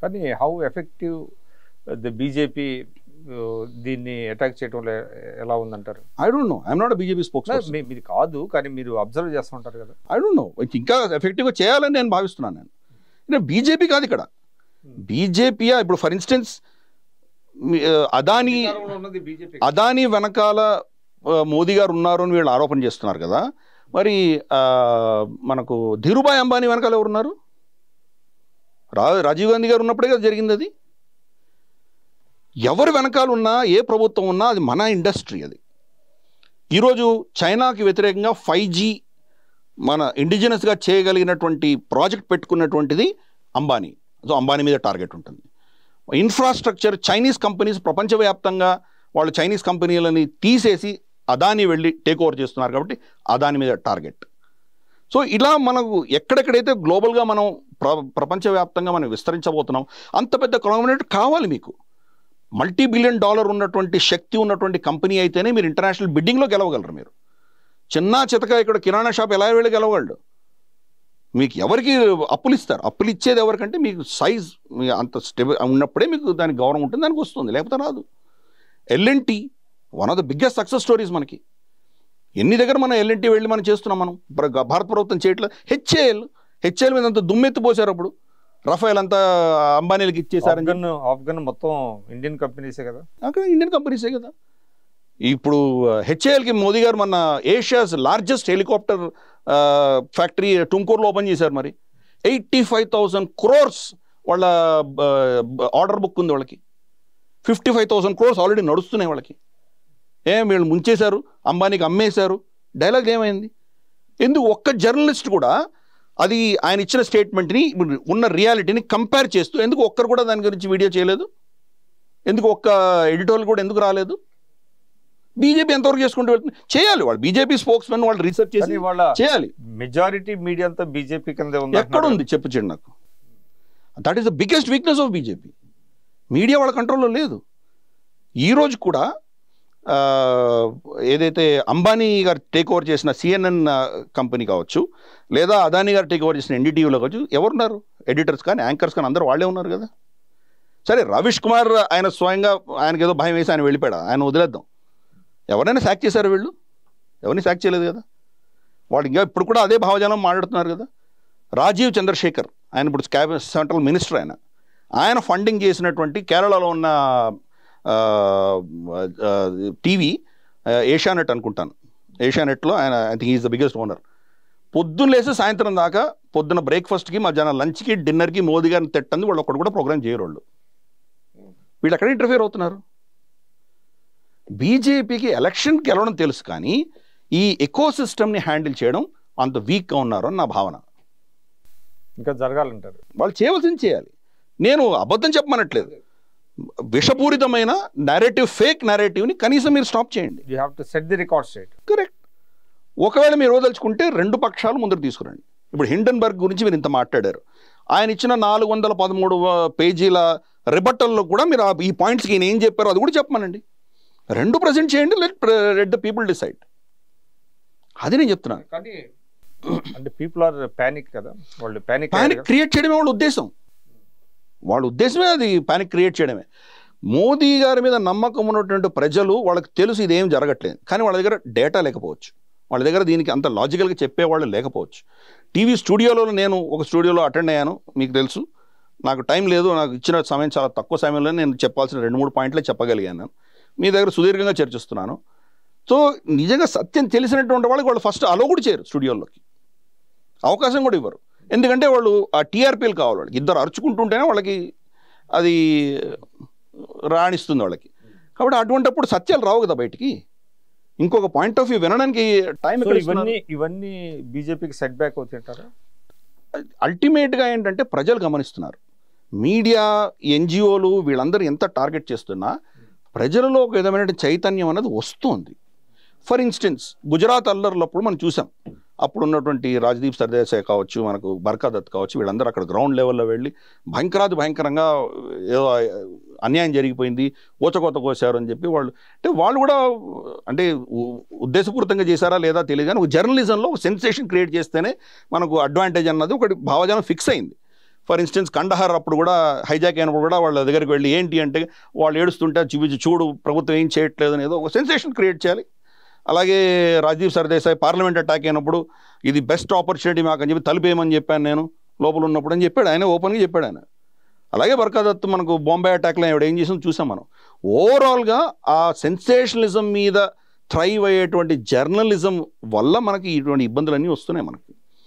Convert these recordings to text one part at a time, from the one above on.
కానీ how effective the BJP దీన్ని attack చేయడంలో ఎలా ఉందంటారు I don't know I'm not BJP spokes మీ- మీది కాదు కానీ మీరు అబ్జర్వ్ చేస్తూ ఉంటారు కదా ఐ డోంట్ నో ఇంకా ఎఫెక్టివ్గా చేయాలని నేను భావిస్తున్నాను నేను అంటే బీజేపీ కాదు ఇక్కడ బీజేపీ ఇప్పుడు ఫర్ ఇన్స్టెన్స్ అదానీ ఉన్నది బీజేపీ అదానీ వెనకాల ఆ, మోదీ గారు ఉన్నారు అని వీళ్ళు ఆరోపణ చేస్తున్నారు కదా మరి ఆ, మనకు ధీరుభాయ్ అంబానీ వెనకాల ఎవరున్నారు రా రాజీవ్ గాంధీ గారు ఉన్నప్పుడే కదా జరిగింది అది ఎవరు వెనకాల ఉన్నా ఏ ప్రభుత్వం ఉన్నా అది మన ఇండస్ట్రీ అది ఈరోజు చైనాకి వ్యతిరేకంగా ఫైవ్ జీ మన ఇండిజినస్గా చేయగలిగినటువంటి ప్రాజెక్ట్ పెట్టుకున్నటువంటిది అంబానీ సో అంబానీ మీద టార్గెట్ ఉంటుంది ఇన్ఫ్రాస్ట్రక్చర్ చైనీస్ కంపెనీస్ ప్రపంచవ్యాప్తంగా వాళ్ళు చైనీస్ కంపెనీలని తీసేసి అదాని వెళ్ళి టేక్ ఓవర్ చేస్తున్నారు కాబట్టి అదాని మీద టార్గెట్ సో ఇలా మనకు ఎక్కడెక్కడైతే గ్లోబల్గా మనం ప్ర ప్రపంచవ్యాప్తంగా మనం విస్తరించబోతున్నాం అంత పెద్ద కాంగ్రెట్ కావాలి మీకు మల్టీ బిలియన్ డాలర్ ఉన్నటువంటి శక్తి ఉన్నటువంటి కంపెనీ అయితేనే మీరు ఇంటర్నేషనల్ బిడ్డింగ్లో గెలవగలరు మీరు చిన్న చితక ఇక్కడ కిరాణా షాప్ ఎలా వెళ్ళి గెలవగలడు మీకు ఎవరికి అప్పులు ఇస్తారు అప్పులు ఇచ్చేది ఎవరికంటే మీకు సైజ్ మీ అంత స్టెబి ఉన్నప్పుడే మీకు దానికి గౌరవం ఉంటుంది దానికి వస్తుంది లేకపోతే రాదు LNT one of the biggest success stories మనకి ఎన్ని దగ్గర మనం ఎల్ఎన్టీ వెళ్ళి మనం చేస్తున్నాం మనం ప్ర- భారత ప్రభుత్వం చేయట్లేదు హెచ్ఏఎల్ హెచ్ఏఎల్ మీద అంత దుమ్మెత్తి పోసారు అప్పుడు రఫేల్ అంతా అంబానీలకు ఇచ్చేసారని చెప్పి ఆఫ్ఘన్ ఆఫ్ఘన్ మొత్తం ఇండియన్ కంపెనీసే కదా అక్కడ ఇండియన్ కంపెనీసే కదా ఇప్పుడు హెచ్ఏఎల్కి మోదీ గారు మన ఏషియాస్ లార్జెస్ట్ హెలికాప్టర్ ఫ్యాక్టరీ టుమ్కూర్లో ఓపెన్ చేశారు మరి ఎయిటీ ఫైవ్ థౌసండ్ క్రోర్స్ వాళ్ళ ఆర్డర్ బుక్ ఉంది వాళ్ళకి fifty five thousand crores already నడుస్తున్నాయి వాళ్ళకి ఏం వీళ్ళు ముంచేశారు అంబానీకి అమ్మేశారు డైలాగ్ ఏమైంది ఎందుకు ఒక్క జర్నలిస్ట్ కూడా అది ఆయన ఇచ్చిన స్టేట్మెంట్ని ఇప్పుడు ఉన్న రియాలిటీని కంపేర్ చేస్తూ ఎందుకు ఒక్కరు కూడా దాని గురించి వీడియో చేయలేదు ఎందుకు ఒక్క ఎడిటోర్లు కూడా ఎందుకు రాలేదు బీజేపీ ఎంతవరకు చేసుకుంటూ వెళ్తుంది చేయాలి వాళ్ళు బీజేపీ స్పోక్స్ మెన్ వాళ్ళు రీసెర్చ్ చేసి కానీ వాళ్ళ చేయాలి మెజారిటీ మీడియా అంతా బీజేపీ కింద ఉంది ఎక్కడ ఉంది చెప్పు చెడు నాకు that is the biggest weakness of BJP media వాళ్ళ కంట్రోల్లో లేదు ఈరోజు కూడా ఆ, ఏదైతే అంబానీ గారు టేక్ ఓవర్ చేసిన సిఎన్ఎన్ కంపెనీ కావచ్చు లేదా అదానీ గారు టేక్ ఓవర్ చేసిన ఎన్డీటీవీలో కావచ్చు ఎవరున్నారు ఎడిటర్స్ కానీ యాంకర్స్ కానీ అందరూ వాళ్ళే ఉన్నారు కదా సరే రవిష్ కుమార్ ఆయన స్వయంగా ఆయనకి ఏదో భయం వేసి ఆయన వెళ్ళిపోయాడు ఆయన వదిలేద్దాం ఎవరైనా శాక్ చేశారు వీళ్ళు ఎవరిని శాక్ చేయలేదు కదా వాళ్ళు ఇంకా ఇప్పుడు కూడా అదే భావజాలం మాట్లాడుతున్నారు కదా రాజీవ్ చంద్రశేఖర్ ఆయన ఇప్పుడు క్యాబినెట్ సెంట్రల్ మినిస్టర్ ఆయన ఆయన ఫండింగ్ చేసినటువంటి కేరళలో ఉన్న ఆ, ఆ, టీవీ ఆ, ఏషియానెట్ అనుకుంటాను ఏషియానెట్లో ఆయన I think is the biggest owner పొద్దున్న లేసి సాయంత్రం దాకా పొద్దున బ్రేక్ఫాస్ట్కి మధ్యాహ్నం లంచ్కి డిన్నర్కి మోదీ గారిని తిట్టంది వాళ్ళు ఒక్కడు కూడా ప్రోగ్రామ్ చేయరు వాళ్ళు వీళ్ళు ఎక్కడ ఇంటర్ఫియర్ అవుతున్నారు బీజేపీకి ఎలక్షన్ గెలవడం తెలుసు కానీ ఈ ఎకో సిస్టమ్ని హ్యాండిల్ చేయడం అంత వీక్గా ఉన్నారు అని నా భావన ఇంకా జరగాలంటారు వాళ్ళు చేయవలసింది చేయాలి నేను అబద్ధం చెప్పమనట్లేదు విషపూరితమైన నేరేటివ్ ఫేక్ నేరేటివ్ని కనీసం మీరు స్టాప్ చేయండి you have to set the record straight correct ఒకవేళ మీరు వదలుచుకుంటే రెండు పక్షాలు ముందుకు తీసుకురండి ఇప్పుడు హిండన్బర్గ్ గురించి మీరు ఇంత మాట్లాడారు ఆయన ఇచ్చిన నాలుగు వందల పదమూడు పేజీల రిబట్టల్లో కూడా మీరు ఆ- ఈ పాయింట్స్కి ఈయన ఏం చెప్పారో అది కూడా చెప్పమనండి రెండు ప్రజెంట్ చేయండి let let the people decide అది నేను చెప్తున్నాను కానీ అంటే పీపుల్ ఆర్ ప్యానిక్ కదా వాళ్ళు ప్యానిక్ పానిక్ క్రియేట్ చేయడమే వాళ్ళ ఉద్దేశం వాళ్ళ ఉద్దేశమే అది పానిక్ క్రియేట్ చేయడమే మోదీ గారి మీద నమ్మకం ఉన్నటువంటి ప్రజలు వాళ్ళకి తెలుసు ఇదేం జరగట్లేదు కానీ వాళ్ళ దగ్గర డేటా లేకపోవచ్చు వాళ్ళ దగ్గర దీనికి అంత లాజికల్గా చెప్పేవాళ్ళు లేకపోవచ్చు టీవీ స్టూడియోలో నేను ఒక స్టూడియోలో అటెండ్ అయ్యాను మీకు తెలుసు నాకు టైం లేదు నాకు ఇచ్చిన సమయం చాలా తక్కువ సమయంలో నేను చెప్పాల్సిన రెండు మూడు పాయింట్లే చెప్పగలిగాను మీ దగ్గర సుదీర్ఘంగా చర్చిస్తున్నాను సో నిజంగా సత్యం తెలిసినటువంటి వాళ్ళకి వాళ్ళు ఫస్ట్ అలో కూడా చేయరు స్టూడియోలోకి అవకాశం కూడా ఇవ్వరు ఎందుకంటే వాళ్ళు ఆ టీఆర్పీలు కావాలి వాళ్ళకి ఇద్దరు అరుచుకుంటుంటేనే వాళ్ళకి అది రాణిస్తుంది వాళ్ళకి కాబట్టి అటువంటిప్పుడు సత్యాలు రావు కదా బయటికి ఇంకొక పాయింట్ ఆఫ్ వ్యూ వినడానికి టైం ఇవన్నీ ఇవన్నీ బీజేపీకి సెట్ బ్యాక్ అవుతుంటారా అల్టిమేట్గా ఏంటంటే ప్రజలు గమనిస్తున్నారు మీడియా ఎన్జిఓలు వీళ్ళందరూ ఎంత టార్గెట్ చేస్తున్నా ప్రజలలో ఒక విధమైన చైతన్యం అనేది వస్తుంది ఫర్ ఇన్స్టెన్స్ గుజరాత్ అల్లర్లప్పుడు మనం చూసాం అప్పుడు ఉన్నటువంటి రాజ్దీప్ సర్దేశాయ్ కావచ్చు మనకు బర్కాదత్ కావచ్చు వీళ్ళందరూ అక్కడ గ్రౌండ్ లెవెల్లో వెళ్ళి భయంకరాది భయంకరంగా ఏదో అన్యాయం జరిగిపోయింది ఊచకోత కోసారు అని చెప్పి వాళ్ళు అంటే వాళ్ళు కూడా అంటే ఉ- ఉద్దేశపూరితంగా చేశారా లేదా తెలియదు కానీ ఒక జర్నలిజంలో ఒక సెన్సేషన్ క్రియేట్ చేస్తేనే మనకు అడ్వాంటేజ్ అన్నది ఒకటి భావజాలం ఫిక్స్ అయింది ఫర్ ఇన్స్టెన్స్ కండహార్ అప్పుడు కూడా హైజాక్ అయినప్పుడు కూడా వాళ్ళ దగ్గరికి వెళ్ళి ఏంటి అంటే వాళ్ళు ఏడుస్తుంటే చూపించి చూడు ప్రభుత్వం ఏం చేయట్లేదు అనేదో ఒక సెన్సేషన్ క్రియేట్ చేయాలి అలాగే రాజీవ్ సర్దేశాయ్ పార్లమెంట్ అటాక్ అయినప్పుడు ఇది బెస్ట్ ఆపర్చునిటీ మాకు అని చెప్పి తలిపేయమని చెప్పాను నేను లోపల ఉన్నప్పుడు అని చెప్పాడు ఆయన ఓపెన్గా చెప్పాడు ఆయన అలాగే బర్కాదత్ మనకు బాంబే అటాక్లో ఆవిడ ఏం చేసిందో చూసాం మనం ఓవరాల్గా ఆ సెన్సేషనలిజం మీద థ్రైవ్ అయ్యేటువంటి జర్నలిజం వల్ల మనకి ఇటువంటి ఇబ్బందులన్నీ వస్తున్నాయి మనకి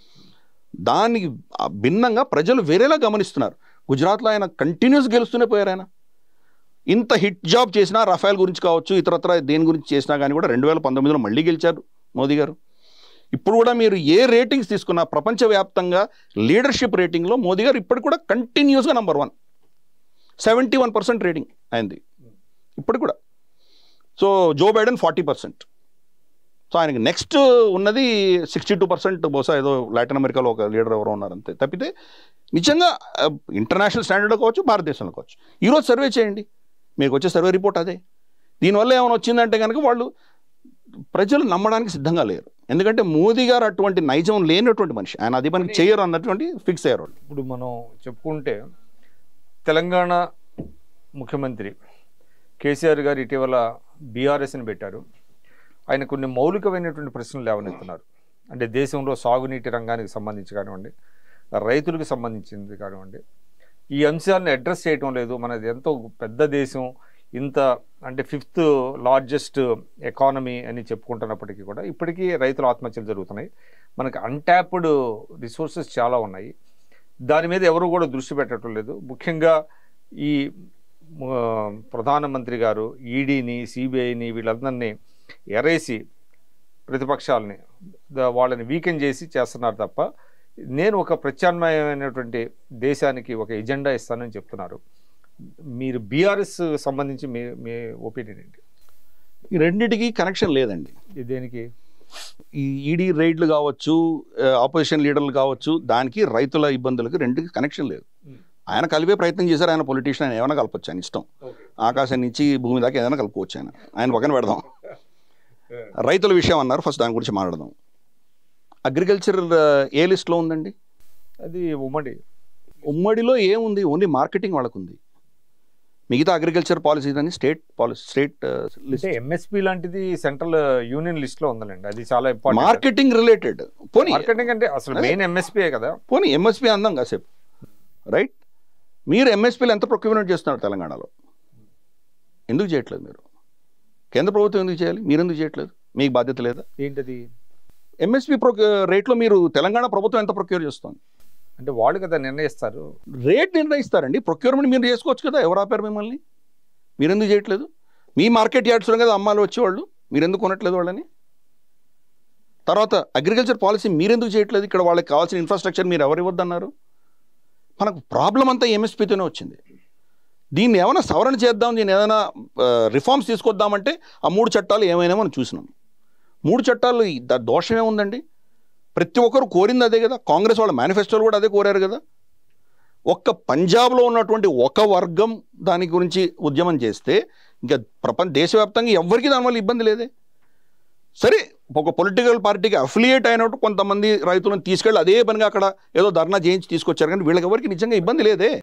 దానికి ఆ భిన్నంగా ప్రజలు వేరేలా గమనిస్తున్నారు గుజరాత్లో ఆయన కంటిన్యూస్ గెలుస్తూనే పోయారు ఆయన ఇంత హిట్ జాబ్ చేసినా రఫేల్ గురించి కావచ్చు ఇతరత్ర దేని గురించి చేసినా కానీ కూడా రెండు వేల పంతొమ్మిదిలో మళ్ళీ గెలిచారు మోదీ గారు ఇప్పుడు కూడా మీరు ఏ రేటింగ్స్ తీసుకున్నా ప్రపంచవ్యాప్తంగా లీడర్షిప్ రేటింగ్లో మోదీ గారు ఇప్పటికి కూడా కంటిన్యూస్గా number one seventy one percent rating అయింది ఇప్పటికి కూడా so Joe Biden forty percent so ఆయనకి నెక్స్ట్ ఉన్నది సిక్స్టీ టూ పర్సెంట్ బహుశా ఏదో లాటిన్ అమెరికాలో ఒక లీడర్ ఎవరో ఉన్నారు అంతే తప్పితే నిజంగా ఇంటర్నేషనల్ స్టాండర్డ్ కావచ్చు భారతదేశంలో కావచ్చు ఈరోజు సర్వే చేయండి మీకు వచ్చే సర్వే రిపోర్ట్ అదే దీనివల్ల ఏమైనా వచ్చిందంటే కనుక వాళ్ళు ప్రజలు నమ్మడానికి సిద్ధంగా లేరు ఎందుకంటే మోదీ గారు అటువంటి నైజం లేనటువంటి మనిషి ఆయన అది పనికి చేయరు అన్నటువంటి ఫిక్స్ అయ్యారు వాళ్ళు. ఇప్పుడు మనం చెప్పుకుంటే తెలంగాణ ముఖ్యమంత్రి కేసీఆర్ గారు ఇటీవల బీఆర్ఎస్ని పెట్టారు ఆయన కొన్ని మౌలికమైనటువంటి ప్రశ్నలు లేవనెత్తున్నారు అంటే దేశంలో సాగునీటి రంగానికి సంబంధించి కానివ్వండి రైతులకు సంబంధించింది కానివ్వండి ఈ అంశాలను అడ్రస్ చేయటం లేదు మనది ఎంతో పెద్ద దేశం ఇంత అంటే ఫిఫ్త్ లార్జెస్ట్ ఎకానమీ అని చెప్పుకుంటున్నప్పటికీ కూడా ఇప్పటికీ రైతుల ఆత్మహత్యలు జరుగుతున్నాయి మనకు అన్ట్యాప్డ్ రిసోర్సెస్ చాలా ఉన్నాయి దాని మీద ఎవరు కూడా దృష్టి పెట్టడం లేదు ముఖ్యంగా ఈ ఆ, ప్రధానమంత్రి గారు ఈడీని సిబిఐని వీళ్ళందరినీ ఎరేసి ప్రతిపక్షాలని ద- వాళ్ళని వీకెండ్ చేసి చేస్తున్నారు తప్ప నేను ఒక ప్రత్యామ్నాయమైనటువంటి దేశానికి ఒక ఎజెండా ఇస్తానని చెప్తున్నారు మీరు బీఆర్ఎస్ సంబంధించి మీ మీ ఒపీనియన్ ఏంటి ఈ రెండింటికి కనెక్షన్ లేదండి ఇది దేనికి ఈ ఈడీ రైడ్లు కావచ్చు ఆపోజిషన్ లీడర్లు కావచ్చు దానికి రైతుల ఇబ్బందులకు రెండుకి కనెక్షన్ లేదు ఆయన కలిపే ప్రయత్నం చేశారు ఆయన పొలిటీషియన్ ఆయన ఏమైనా కలపచ్చు ఆయన ఇష్టం ఆకాశం నుంచి భూమి దాకా ఏదైనా కలుపుకోవచ్చు ఆయన ఆయన పక్కన పెడదాం రైతుల విషయం అన్నారు ఫస్ట్ దాని గురించి మాట్లాడదాం అగ్రికల్చర్ ఏ లిస్ట్లో ఉందండి అది ఉమ్మడి ఉమ్మడిలో ఏముంది ఓన్లీ మార్కెటింగ్ వాళ్ళకు ఉంది మిగతా అగ్రికల్చర్ పాలసీ అని స్టేట్ పాలసీ స్టేట్ లిస్ట్ అంటే ఎంఎస్పి లాంటిది సెంట్రల్ యూనియన్ లిస్ట్ లో ఉందండి అది చాలా ఇంపార్టెంట్ మార్కెటింగ్ రిలేటెడ్ పోనీ మార్కెటింగ్ అంటే అసలు మెయిన్ ఎంఎస్పీఏ కదా పోనీ ఎంఎస్పీ అందాం కాసేపు రైట్ మీరు ఎంఎస్పీలు ఎంత ప్రొక్యూర్మెంట్ చేస్తున్నారు తెలంగాణలో ఎందుకు చేయట్లేదు మీరు కేంద్ర ప్రభుత్వం ఎందుకు చేయాలి మీరు ఎందుకు చేయట్లేదు మీకు బాధ్యత లేదా ఏంటది ఎంఎస్పీ ప్రొ రేట్లో మీరు తెలంగాణ ప్రభుత్వం ఎంత ప్రొక్యూర్ చేస్తుంది అంటే వాళ్ళు కదా నిర్ణయిస్తారు రేట్ నిర్ణయిస్తారండి ప్రొక్యూర్మెంట్ మీరు చేసుకోవచ్చు కదా ఎవరు ఆపారు మిమ్మల్ని మీరు ఎందుకు చేయట్లేదు మీ మార్కెట్ యార్డ్స్లో కదా అమ్మాలు వచ్చేవాళ్ళు మీరు ఎందుకు కొనట్లేదు వాళ్ళని తర్వాత అగ్రికల్చర్ పాలసీ మీరెందుకు చేయట్లేదు ఇక్కడ వాళ్ళకి కావాల్సిన ఇన్ఫ్రాస్ట్రక్చర్ మీరు ఎవరు ఇవ్వద్దన్నారు మనకు ప్రాబ్లం అంతా ఎంఎస్పీతోనే వచ్చింది దీన్ని ఏమైనా సవరణ చేద్దాం దీన్ని ఏదైనా రిఫార్మ్స్ తీసుకొద్దామంటే ఆ మూడు చట్టాలు ఏమైనా మనం చూసినాం మూడు చట్టాలు ఈ- దా దోషం ఏముందండి ప్రతి ఒక్కరు కోరింది అదే కదా కాంగ్రెస్ వాళ్ళ మేనిఫెస్టోలు కూడా అదే కోరారు కదా ఒక్క పంజాబ్లో ఉన్నటువంటి ఒక వర్గం దాని గురించి ఉద్యమం చేస్తే ఇంకా ప్రపంచ దేశవ్యాప్తంగా ఎవరికి దానివల్ల ఇబ్బంది లేదే సరే ఒక పొలిటికల్ పార్టీకి అఫిలియేట్ అయినట్టు కొంతమంది రైతులను తీసుకెళ్ళి అదే పనిగా అక్కడ ఏదో ధర్నా చేయించి తీసుకొచ్చారు కానీ వీళ్ళకి ఎవరికి నిజంగా ఇబ్బంది లేదే